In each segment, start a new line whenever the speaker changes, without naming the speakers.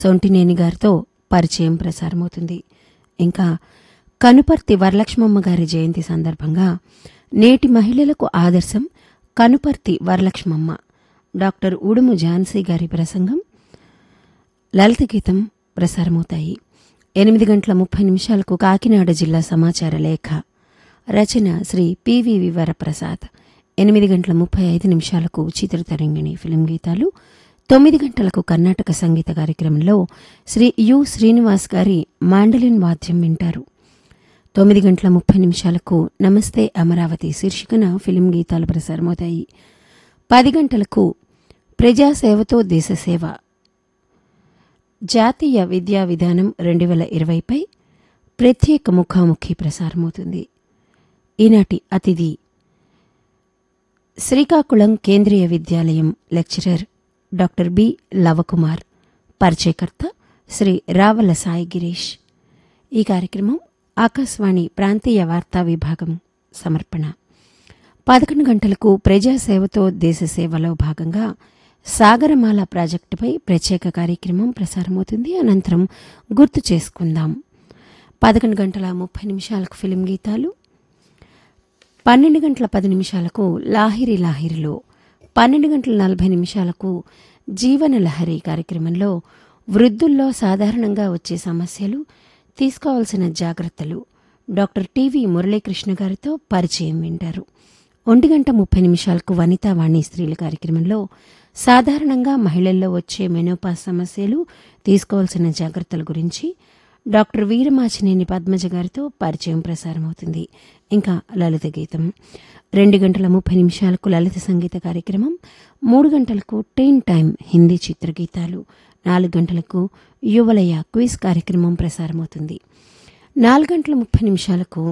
సొంటినేని గారితో పరిచయం ప్రసారమవుతుంది ఇంకా కనుపర్తి వరలక్ష్మమ్మ గారి జయంతి సందర్భంగా నేటి మహిళలకు ఆదర్శం కనుపర్తి వరలక్ష్మమ్మ డాక్టర్ ఉడుము ఝాన్సీ గారి ప్రసంగం లలిత గీతం ప్రసారమవుతాయి ఎనిమిది గంటల ముప్పై నిమిషాలకు కాకినాడ జిల్లా సమాచార లేఖ రచన శ్రీ పివి వరప్రసాద్ ఎనిమిది గంటల ముప్పై ఐదు నిమిషాలకు చిత్రతరంగిణి ఫిలిం గీతాలు తొమ్మిది గంటలకు కర్ణాటక సంగీత కార్యక్రమంలో శ్రీ యు శ్రీనివాస్ గారి మాండలిన్ వాద్యం వింటారు తొమ్మిది గంటల ముప్పై నిమిషాలకు నమస్తే అమరావతి శీర్షికన ఫిలిం గీతాలు ప్రసారమవుతాయి పది గంటలకు ప్రజాసేవతో దేశసేవ జాతీయ విద్యా విధానం రెండు వేల ఇరవైపై ప్రత్యేక ముఖాముఖి ప్రసారమవుతుంది ఈనాటి అతిథి శ్రీకాకుళం కేంద్రీయ విద్యాలయం లెక్చరర్ డాక్టర్ బి లవకుమార్ పరిచయకర్త శ్రీ రావల సాయి గిరీష్ ఈ కార్యక్రమం ఆకాశవాణి ప్రాంతీయ వార్తా విభాగం సమర్పణ పదకొండు గంటలకు ప్రజాసేవతో దేశ సేవలో భాగంగా సాగరమాల ప్రాజెక్టుపై ప్రత్యేక కార్యక్రమం ప్రసారమవుతుంది అనంతరం గుర్తు చేసుకుందాం పదకొండు గంటల ముప్పై నిమిషాలకు ఫిలిం గీతాలు పన్నెండు గంటల పది నిమిషాలకు లాహిరి లాహిరిలో పన్నెండు గంటల నలభై నిమిషాలకు జీవన లహరి కార్యక్రమంలో వృద్ధుల్లో సాధారణంగా వచ్చే సమస్యలు తీసుకోవాల్సిన జాగ్రత్తలు డాక్టర్ టివి మురళీకృష్ణ గారితో పరిచయం వింటారు ఒంటి గంట ముప్పై నిమిషాలకు వనితా వాణి స్త్రీల కార్యక్రమంలో సాధారణంగా మహిళల్లో వచ్చే మెనోపాస్ సమస్యలు తీసుకోవాల్సిన జాగ్రత్తల గురించి డాక్టర్ వీరమాచినేని పద్మజ గారితో పరిచయం ప్రసారమవుతుంది ఇంకా లలిత గీతం రెండు గంటల ముప్పై నిమిషాలకు లలిత సంగీత కార్యక్రమం మూడు గంటలకు టెన్ టైం హిందీ చిత్రగీతాలు నాలుగు గంటలకు యువలయ క్విజ్ కార్యక్రమం ప్రసారమవుతుంది నాలుగు గంటల ముప్పై నిమిషాలకు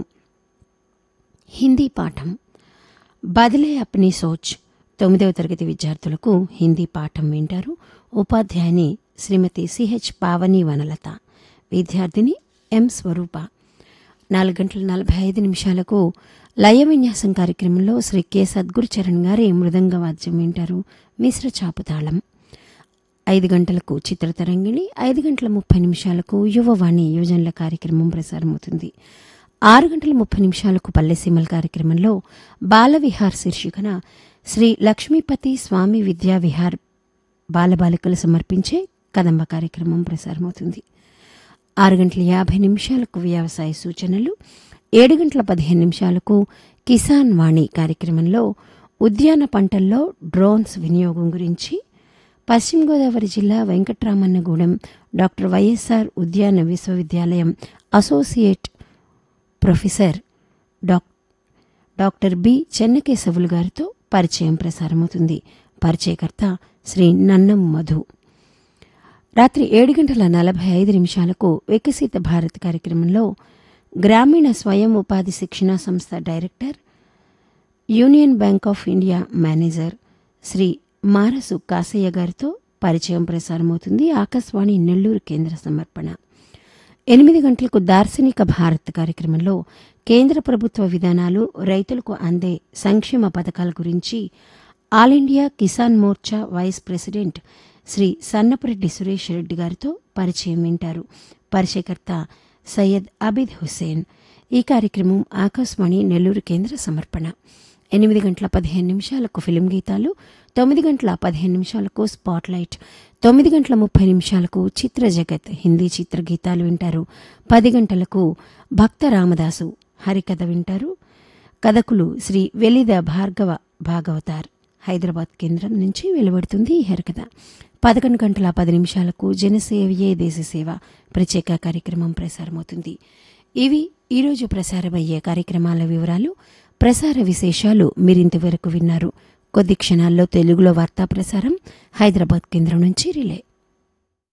హిందీ పాఠం బదిలే అప్నీ సోచ్ తొమ్మిదవ తరగతి విద్యార్థులకు హిందీ పాఠం వింటారు ఉపాధ్యాయుని శ్రీమతి సిహెచ్ పావని వనలత విద్యార్థిని ఎం స్వరూప నాలుగు గంటల నలభై ఐదు నిమిషాలకు లయ విన్యాసం కార్యక్రమంలో శ్రీ కె సద్గురుచరణ్ గారి మృదంగ వాద్యం వింటారు మిశ్ర చాపుతాళం ఐదు గంటలకు చిత్రతరంగిణి ఐదు గంటల ముప్పై నిమిషాలకు యువవాణి యువజనుల కార్యక్రమం ప్రసారమవుతుంది ఆరు గంటల ముప్పై నిమిషాలకు పల్లెసీమల కార్యక్రమంలో బాలవిహార్ శీర్షికన శ్రీ లక్ష్మీపతి స్వామి విద్యా విహార్ బాలబాలికలు సమర్పించే కదంబ కార్యక్రమం ప్రసారమవుతుంది ఆరు గంటల యాభై నిమిషాలకు వ్యవసాయ సూచనలు ఏడు గంటల పదిహేను నిమిషాలకు కిసాన్ వాణి కార్యక్రమంలో ఉద్యాన పంటల్లో డ్రోన్స్ వినియోగం గురించి పశ్చిమ గోదావరి జిల్లా వెంకట్రామన్నగూడెం డాక్టర్ వైఎస్ఆర్ ఉద్యాన విశ్వవిద్యాలయం associate professor doc doctor B Chennakesavulu గారితో పరిచయం ప్రసారమవుతుంది పరిచయకర్త శ్రీ నన్నం మధు రాత్రి ఏడు గంటల నలభై ఐదు నిమిషాలకు వికసిత భారత్ కార్యక్రమంలో గ్రామీణ స్వయం ఉపాధి శిక్షణా సంస్థ director union bank of India manager Shri Marasu Kasayya గారితో పరిచయం ప్రసారమవుతుంది ఆకాశవాణి నెల్లూరు కేంద్ర సమర్పణ ఎనిమిది గంటలకు దార్శనిక భారత్ కార్యక్రమంలో కేంద్ర ప్రభుత్వ విధానాలు రైతులకు అందే సంక్షేమ పథకాల గురించి all India Kisan Morcha vice president Shri Sannapareddy Suresh Reddy గారితో పరిచయం వింటారు పరిచయకర్త సయ్యద్ అబిద్ హుసేన్ ఈ కార్యక్రమం ఆకాశవాణి నెల్లూరు కేంద్ర సమర్పణ ఎనిమిది గంటల పదిహేను నిమిషాలకు ఫిలిం గీతాలు తొమ్మిది గంటల పదిహేను నిమిషాలకు స్పాట్లైట్ తొమ్మిది గంటల ముప్పై నిమిషాలకు చిత్ర జగత్ హిందీ చిత్ర గీతాలు వింటారు పది గంటలకు భక్త రామదాసు హరికథ వింటారు కథకులు శ్రీ వెలిద భార్గవ భాగవతార్ హైదరాబాద్ కేంద్రం నుంచి వెలువడుతుంది ఈ హరికథ పదకొండు గంటల పది నిమిషాలకు జనసేవయే దేశసేవ ప్రత్యేక కార్యక్రమం ప్రసారమవుతుంది ఇవి ఈరోజు ప్రసారమయ్యే కార్యక్రమాల వివరాలు ప్రసార విశేషాలు మీరింతవరకు విన్నారు కొద్ది క్షణాల్లో తెలుగులో వార్తా ప్రసారం హైదరాబాద్ కేంద్రం నుంచి రిలే